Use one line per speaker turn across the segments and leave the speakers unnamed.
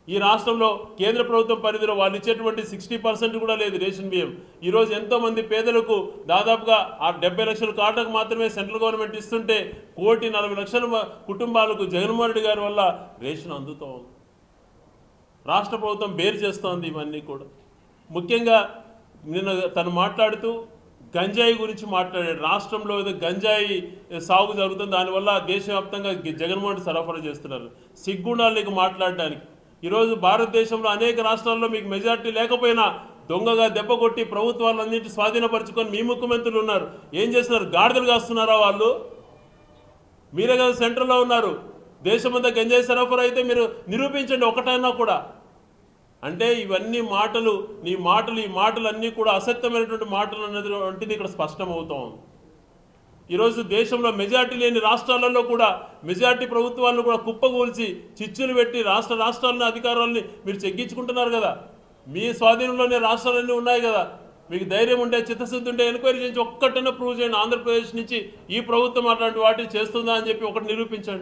ఈ రాష్ట్రంలో కేంద్ర ప్రభుత్వం పరిధిలో వాళ్ళు ఇచ్చేటువంటి సిక్స్టీ పర్సెంట్ కూడా లేదు రేషన్ బియ్యం ఈరోజు ఎంతో మంది పేదలకు దాదాపుగా ఆ డెబ్బై లక్షల కార్డులకు మాత్రమే సెంట్రల్ గవర్నమెంట్ ఇస్తుంటే కోటి నలభై లక్షల మ- కుటుంబాలకు జగన్మోహన్ రెడ్డి గారి వల్ల రేషన్ అందుతూ ఉంది రాష్ట్ర ప్రభుత్వం బేరు చేస్తోంది ఇవన్నీ కూడా ముఖ్యంగా నిన్న తను మాట్లాడుతూ గంజాయి గురించి మాట్లాడాడు రాష్ట్రంలో ఏదో గంజాయి సాగు జరుగుతుంది దానివల్ల దేశవ్యాప్తంగా గ- జగన్మోహన్ రెడ్డి సరఫరా చేస్తున్నారు సిగ్గుండాలు నీకు మాట్లాడడానికి ఈరోజు భారతదేశంలో అనేక రాష్ట్రాల్లో మీకు మెజారిటీ లేకపోయినా దొంగగా దెబ్బ కొట్టి ప్రభుత్వాలన్నింటి స్వాధీనపరుచుకొని మీ ముఖ్యమంత్రులు ఉన్నారు ఏం చేస్తున్నారు గాడిదలు కాస్తున్నారా వాళ్ళు మీరే కదా సెంటర్లో ఉన్నారు దేశమంతా గంజాయి సరఫరా అయితే మీరు నిరూపించండి ఒకటైనా కూడా అంటే ఇవన్నీ మాటలు నీ మాటలు ఈ మాటలు అన్నీ కూడా అసత్యమైనటువంటి మాటలు అనేటువంటిది ఇక్కడ స్పష్టమవుతా ఉంది ఈరోజు దేశంలో మెజార్టీ లేని రాష్ట్రాలలో కూడా మెజార్టీ ప్రభుత్వాలను కూడా కుప్పగూల్చి చిచ్చులు పెట్టి రాష్ట్ర రాష్ట్రాలను అధికారాలని మీరు చెగ్గించుకుంటున్నారు కదా మీ స్వాధీనంలోనే రాష్ట్రాలన్నీ ఉన్నాయి కదా మీకు ధైర్యం ఉంటే చిత్తశుద్ధి ఉంటే ఎంక్వైరీ చేసి ఒక్కటైనా ప్రూవ్ చేయండి ఆంధ్రప్రదేశ్ నుంచి ఈ ప్రభుత్వం అట్లాంటి వాటిని చేస్తుందా అని చెప్పి ఒకటి నిరూపించండి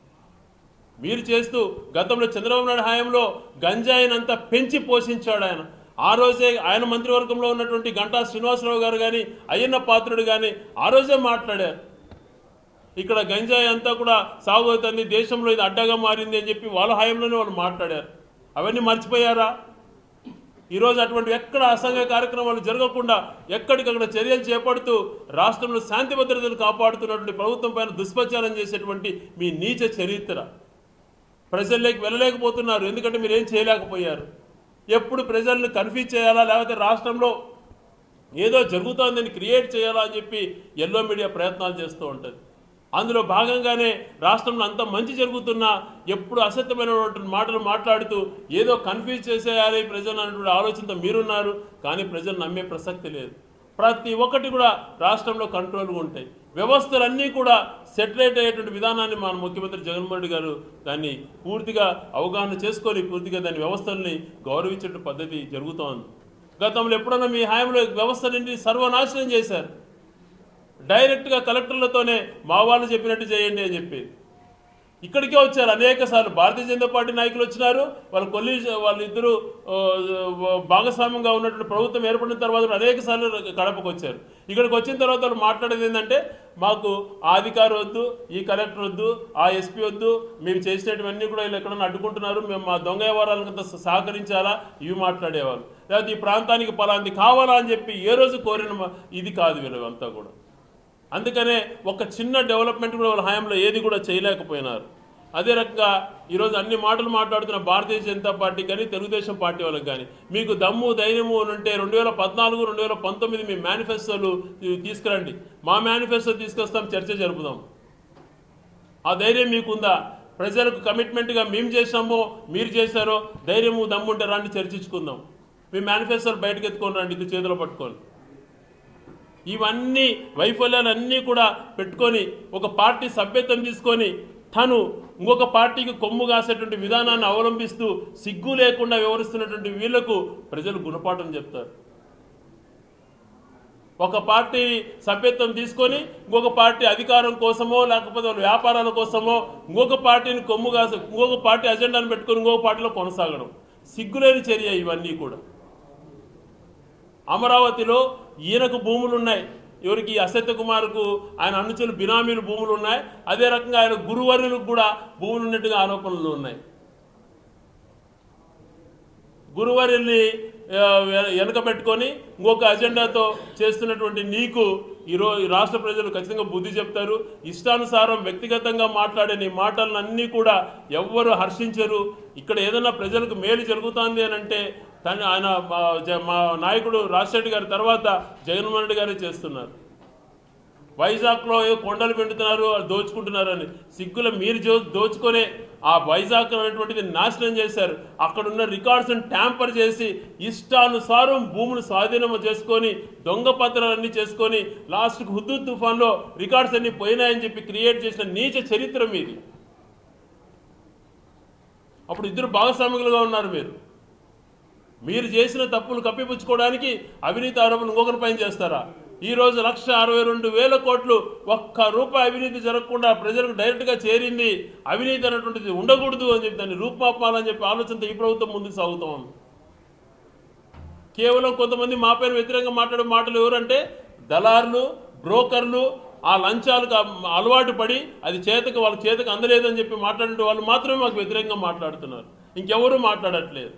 మీరు చేస్తూ గతంలో చంద్రబాబు నాయుడు హయాంలో గంజాయినంతా పెంచి పోషించాడు ఆయన ఆ రోజే ఆయన మంత్రివర్గంలో ఉన్నటువంటి గంటా శ్రీనివాసరావు గారు కానీ అయ్యన్న పాత్రుడు కానీ ఆ రోజే మాట్లాడారు ఇక్కడ గంజాయి అంతా కూడా సాగు అవుతుంది దేశంలో ఇది అడ్డగా మారింది అని చెప్పి వాళ్ళ హయాంలోనే వాళ్ళు మాట్లాడారు అవన్నీ మర్చిపోయారా ఈరోజు అటువంటి ఎక్కడ అసంఘ కార్యక్రమాలు జరగకుండా ఎక్కడికక్కడ చర్యలు చేపడుతూ రాష్ట్రంలో శాంతి భద్రతలు కాపాడుతున్నటువంటి ప్రభుత్వం పైన దుష్ప్రచారం చేసేటువంటి మీ నీచ చరిత్ర ప్రజల్లోకి వెళ్ళలేకపోతున్నారు ఎందుకంటే మీరు ఏం చేయలేకపోయారు ఎప్పుడు ప్రజల్ని కన్ఫ్యూజ్ చేయాలా లేకపోతే రాష్ట్రంలో ఏదో జరుగుతోందని క్రియేట్ చేయాలా అని చెప్పి ఎల్లో మీడియా ప్రయత్నాలు చేస్తూ ఉంటుంది అందులో భాగంగానే రాష్ట్రంలో అంత మంచి జరుగుతున్నా ఎప్పుడు అసత్యమైనటువంటి మాటలు మాట్లాడుతూ ఏదో కన్ఫ్యూజ్ చేసేయాలి ప్రజలు అనేటువంటి ఆలోచనతో మీరున్నారు కానీ ప్రజలు నమ్మే ప్రసక్తి లేదు ప్రతి ఒక్కటి కూడా రాష్ట్రంలో కంట్రోల్గా ఉంటాయి వ్యవస్థలన్నీ కూడా సెటిలైట్ అయ్యేటువంటి విధానాన్ని మన ముఖ్యమంత్రి జగన్మోహన్ రెడ్డి గారు దాన్ని పూర్తిగా అవగాహన చేసుకొని పూర్తిగా దాని వ్యవస్థల్ని గౌరవించే పద్ధతి జరుగుతోంది గతంలో ఎప్పుడన్నా మీ హయాంలో వ్యవస్థలన్నీ సర్వనాశనం చేశారు డైరెక్ట్గా కలెక్టర్లతోనే మా వాళ్ళు చెప్పినట్టు చేయండి అని చెప్పి ఇక్కడికే వచ్చారు అనేక సార్లు భారతీయ జనతా పార్టీ నాయకులు వచ్చినారు వాళ్ళ కొల్లి వాళ్ళిద్దరూ ఆ, భాగస్వామ్యంగా ఉన్నటువంటి ప్రభుత్వం ఏర్పడిన తర్వాత కూడా అనేక సార్లు కడపకు వచ్చారు ఇక్కడికి వచ్చిన తర్వాత వాళ్ళు మాట్లాడేది ఏంటంటే మాకు ఆ అధికారి వద్దు ఈ కలెక్టర్ వద్దు ఆ ఎస్పీ వద్దు మేము చేసినటువన్నీ కూడా వీళ్ళు ఎక్కడన్నా అడ్డుకుంటున్నారు మేము మా దొంగ వ్యవహారాలకు సహకరించాలా ఇవి మాట్లాడేవాళ్ళు లేకపోతే ఈ ప్రాంతానికి పలాంది కావాలా అని చెప్పి ఏ రోజు కోరిన మ- ఇది కాదు వీళ్ళంతా కూడా అందుకనే ఒక చిన్న డెవలప్మెంట్ కూడా వాళ్ళ హయాంలో ఏది కూడా చేయలేకపోయినారు అదే రకంగా ఈరోజు అన్ని మాటలు మాట్లాడుతున్న భారతీయ జనతా పార్టీ కానీ తెలుగుదేశం పార్టీ వాళ్ళకి కానీ మీకు దమ్ము ధైర్యము అని ఉంటే రెండు వేల పద్నాలుగు రెండు వేల పంతొమ్మిది మీ మేనిఫెస్టోలు తీసుకురండి మా మేనిఫెస్టో తీసుకొస్తాం చర్చ జరుపుదాం ఆ ధైర్యం మీకుందా ప్రజలకు కమిట్మెంట్గా మేము చేసామో మీరు చేశారో ధైర్యము దమ్ముంటే రండి చర్చించుకుందాం మీ మేనిఫెస్టోలు బయటకు ఎత్తుకొని రండి ఇది చేతిలో పట్టుకొని ఇవన్నీ వైఫల్యాలన్నీ కూడా పెట్టుకొని ఒక పార్టీ సభ్యత్వం తీసుకొని తను ఇంకొక పార్టీకి కొమ్ము కాసేటువంటి విధానాన్ని అవలంబిస్తూ సిగ్గు లేకుండా వ్యవహరిస్తున్నటువంటి వీళ్లకు ప్రజలు గుణపాఠం చెప్తారు ఒక పార్టీ సభ్యత్వం తీసుకొని ఇంకొక పార్టీ అధికారం కోసమో లేకపోతే వాళ్ళ వ్యాపారాల కోసమో ఇంకొక పార్టీని కొమ్ము కాస ఇంకొక పార్టీ అజెండాను పెట్టుకొని ఇంకొక పార్టీలో కొనసాగడం సిగ్గులేని చర్య ఇవన్నీ కూడా అమరావతిలో ఈయనకు భూములు ఉన్నాయి ఎవరికి అసత్య కుమార్కు ఆయన అనుచరులు బినామీలు భూములు ఉన్నాయి అదే రకంగా ఆయన గురువర్యులకు కూడా భూములు ఉన్నట్టుగా ఆరోపణలు ఉన్నాయి గురువర్యుల్ని ఆ, వె- వెనక పెట్టుకొని ఇంకొక అజెండాతో చేస్తున్నటువంటి నీకు ఈరోజు రాష్ట్ర ప్రజలు ఖచ్చితంగా బుద్ధి చెప్తారు ఇష్టానుసారం వ్యక్తిగతంగా మాట్లాడే నీ మాటలన్నీ కూడా ఎవ్వరు హర్షించరు ఇక్కడ ఏదైనా ప్రజలకు మేలు జరుగుతుంది అని అంటే తను ఆయన మా జ- మా నాయకుడు రాజశేఖర్ గారి తర్వాత జగన్మోహన్ రెడ్డి గారే చేస్తున్నారు వైజాగ్లో ఏదో కొండలు పెండుతున్నారు వాళ్ళు దోచుకుంటున్నారు అని సిగ్గుల మీరు జో దోచుకొనే ఆ వైజాగ్ అనేటువంటిది నాశనం చేశారు అక్కడున్న రికార్డ్స్ని ట్యాంపర్ చేసి ఇష్టానుసారం భూములు స్వాధీనం చేసుకొని దొంగ పత్రాలన్నీ చేసుకొని లాస్ట్కి హుద్దు తుఫాన్లో రికార్డ్స్ అన్ని పోయినాయని చెప్పి క్రియేట్ చేసిన నీచ చరిత్ర మీది అప్పుడు ఇద్దరు భాగస్వామికులుగా ఉన్నారు మీరు మీరు చేసిన తప్పులు కప్పిపుచ్చుకోవడానికి అవినీతి ఆరోపణలు ఇంకొకరి పైన చేస్తారా ఈ రోజు లక్ష అరవై రెండు వేల కోట్లు ఒక్క రూపాయి అవినీతి జరగకుండా ప్రజలకు డైరెక్ట్గా చేరింది అవినీతి అనేటువంటిది ఉండకూడదు అని చెప్పి దాన్ని రూపుమాపాలని చెప్పి ఆలోచనతో ఈ ప్రభుత్వం ముందుకు సాగుతాం కేవలం కొంతమంది మా పైన వ్యతిరేకంగా మాట్లాడే మాటలు ఎవరంటే దళారులు బ్రోకర్లు ఆ లంచాలకు ఆ- అలవాటు పడి అది చేతకు వాళ్ళ చేతకు అందలేదని చెప్పి మాట్లాడే వాళ్ళు మాత్రమే మాకు వ్యతిరేకంగా మాట్లాడుతున్నారు ఇంకెవరూ మాట్లాడట్లేదు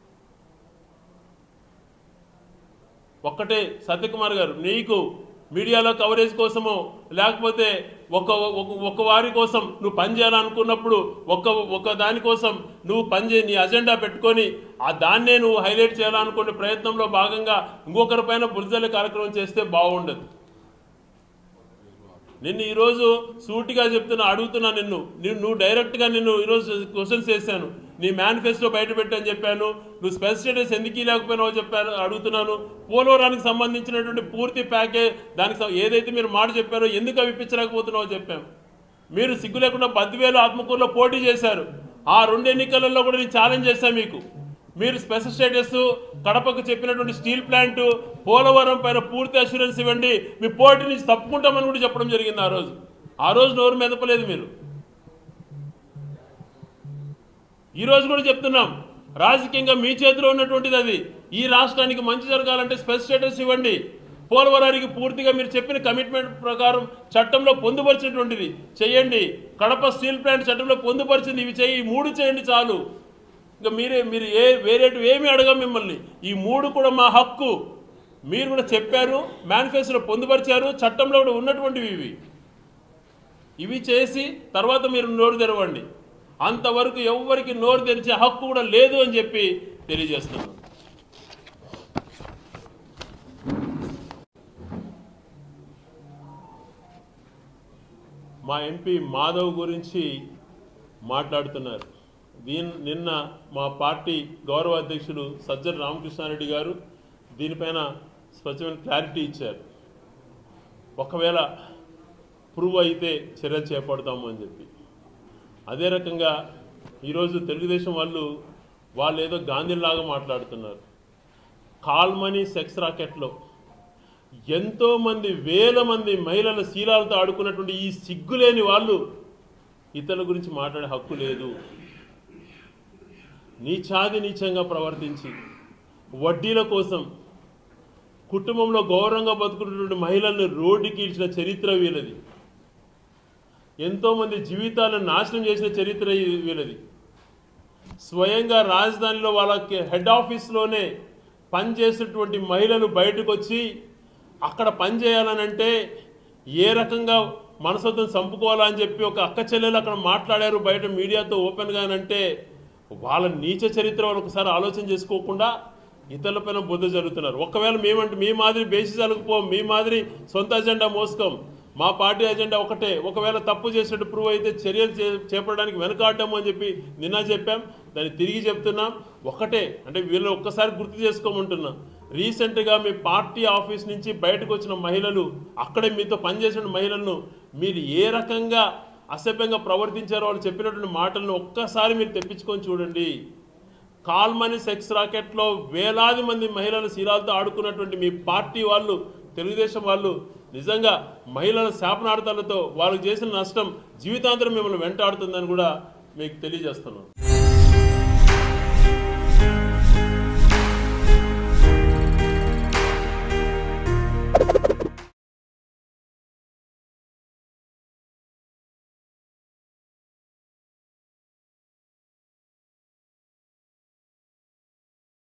ఒక్కటే సత్యకుమార్ గారు నీకు మీడియాలో కవరేజ్ కోసమో లేకపోతే ఒక ఒక- ఒక వారి కోసం నువ్వు పని చేయాలనుకున్నప్పుడు ఒక ఒక దాని కోసం నువ్వు పని చే నీ అజెండా పెట్టుకొని ఆ దాన్నే నువ్వు హైలైట్ చేయాలనుకునే ప్రయత్నంలో భాగంగా ఇంకొకరి పైన బురదల కార్యక్రమం చేస్తే బాగుండదు నిన్ను ఈరోజు సూటిగా చెప్తున్నా అడుగుతున్నా నిన్ను నిన్ను నువ్వు డైరెక్ట్గా నిన్ను ఈరోజు క్వశ్చన్స్ చేశాను నీ మేనిఫెస్టో బయట పెట్టని చెప్పాను నువ్వు స్పెషల్ స్టేటస్ ఎందుకు లేకపోయినావో చెప్పాను అడుగుతున్నాను పోలవరానికి సంబంధించినటువంటి పూర్తి ప్యాకేజ్ దానికి సం- ఏదైతే మీరు మాట చెప్పారో ఎందుకు అవి ఇప్పించలేకపోతున్నావో చెప్పాం మీరు సిగ్గు లేకుండా బద్దివేలు ఆత్మకూరులో పోటీ చేశారు ఆ రెండు ఎన్నికలలో కూడా నేను ఛాలెంజ్ చేశాను మీకు మీరు స్పెషల్ స్టేటస్ కడపకు చెప్పినటువంటి స్టీల్ ప్లాంట్ పోలవరం పైన పూర్తి అష్యూరెన్స్ ఇవ్వండి మీ పోటీ నుంచి తప్పుకుంటామని కూడా చెప్పడం జరిగింది ఆ రోజు ఆ రోజు నోరు మెదపలేదు మీరు ఈ రోజు కూడా చెప్తున్నాం రాజకీయంగా మీ చేతిలో ఉన్నటువంటిది అది ఈ రాష్ట్రానికి మంచి జరగాలంటే స్పెషల్ స్టేటస్ ఇవ్వండి పోలవరానికి పూర్తిగా మీరు చెప్పిన కమిట్మెంట్ ప్రకారం చట్టంలో పొందుపరిచినటువంటిది చేయండి కడప స్టీల్ ప్లాంట్ చట్టంలో పొందుపరిచింది ఇవి చేయి ఈ మూడు చేయండి చాలు ఇంకా మీరే మీరు ఏ వేరేటివి ఏమి అడగం మిమ్మల్ని ఈ మూడు కూడా మా హక్కు మీరు కూడా చెప్పారు మేనిఫెస్టోలో పొందుపరిచారు చట్టంలో కూడా ఉన్నటువంటివి ఇవి ఇవి చేసి తర్వాత మీరు నోరు తెరవండి అంతవరకు ఎవ్వరికి నోరు తెరిచే హక్కు కూడా లేదు అని చెప్పి తెలియజేస్తున్నాను మా ఎంపీ మాధవ్ గురించి మాట్లాడుతున్నారు దీని నిన్న మా పార్టీ గౌరవ అధ్యక్షులు సజ్జల రామకృష్ణారెడ్డి గారు దీనిపైన స్వచ్ఛమైన క్లారిటీ ఇచ్చారు ఒకవేళ ప్రూవ్ అయితే చర్యలు చేపడతాము అని చెప్పి అదే రకంగా ఈరోజు తెలుగుదేశం వాళ్ళు వాళ్ళు ఏదో గాంధీలాగా మాట్లాడుతున్నారు కాల్మనీ సెక్స్ రాకెట్లో ఎంతో మంది వేల మంది మహిళల శీలాలతో ఆడుకున్నటువంటి ఈ సిగ్గులేని వాళ్ళు ఇతరుల గురించి మాట్లాడే హక్కు లేదు నీచాది నీచంగా ప్రవర్తించి వడ్డీల కోసం కుటుంబంలో గౌరవంగా బతుకున్నటువంటి మహిళల్ని రోడ్డుకి ఇచ్చిన చరిత్ర వీళ్ళది ఎంతోమంది జీవితాలను నాశనం చేసిన చరిత్ర ఈ- వీళ్ళది స్వయంగా రాజధానిలో వాళ్ళకి హెడ్ ఆఫీస్లోనే పనిచేసేటువంటి మహిళలు బయటకు వచ్చి అక్కడ పని చేయాలనంటే ఏ రకంగా మనసత్వం చంపుకోవాలని చెప్పి ఒక అక్క చెల్లెలు అక్కడ మాట్లాడారు బయట మీడియాతో ఓపెన్గానంటే వాళ్ళ నీచ చరిత్ర వాళ్ళు ఒకసారి ఆలోచన చేసుకోకుండా ఇతరులపైన బుద్ధ జరుగుతున్నారు ఒకవేళ మేమంటే మీ మాదిరి బేసిస్ అలుగుపోం మీ మాదిరి సొంత అజెండా మోసుకోం మా పార్టీ అజెండా ఒకటే ఒకవేళ తప్పు చేసినట్టు ప్రూవ్ అయితే చర్యలు చే- చేపట్టడానికి వెనకాడము అని చెప్పి నిన్న చెప్పాం దాన్ని తిరిగి చెప్తున్నాం ఒకటే అంటే వీళ్ళు ఒక్కసారి గుర్తు చేసుకోమంటున్నా రీసెంట్గా మీ పార్టీ ఆఫీస్ నుంచి బయటకు వచ్చిన మహిళలు అక్కడే మీతో పనిచేసిన మహిళలను మీరు ఏ రకంగా అసభ్యంగా ప్రవర్తించారో వాళ్ళు చెప్పినటువంటి మాటలను ఒక్కసారి మీరు తెప్పించుకొని చూడండి కాల్మనీ సెక్స్ రాకెట్లో వేలాది మంది మహిళల శీలాలతో ఆడుకున్నటువంటి మీ పార్టీ వాళ్ళు తెలుగుదేశం వాళ్ళు నిజంగా మహిళల శాపనార్థాలతో వాళ్ళకి చేసిన నష్టం జీవితాంతరం మిమ్మల్ని వెంటాడుతుందని కూడా మీకు తెలియజేస్తున్నాను